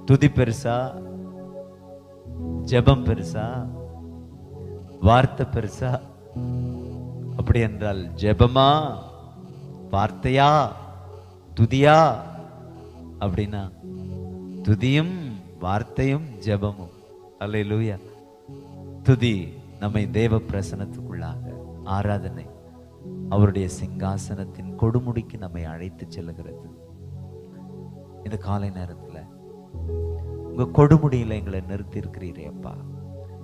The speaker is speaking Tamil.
துதி பெருசா ஜெபம் பெருசா வார்த்தை பெருசா அப்படி என்றால் ஜெபமா வார்த்தையா துதியா அப்படின்னா துதியும் வார்த்தையும் ஜெபமும் அல்லேலூயா துதி நம்மை தேவ பிரசனத்துக்குள்ளாக ஆராதனை அவருடைய சிங்காசனத்தின் கொடுமுடிக்கு நம்மை அழைத்து செல்லுகிறது இந்த காலை நேரத்துல உங்க கொடுமுடியில எங்களை நிறுத்தி இருக்கிறீரே அப்பா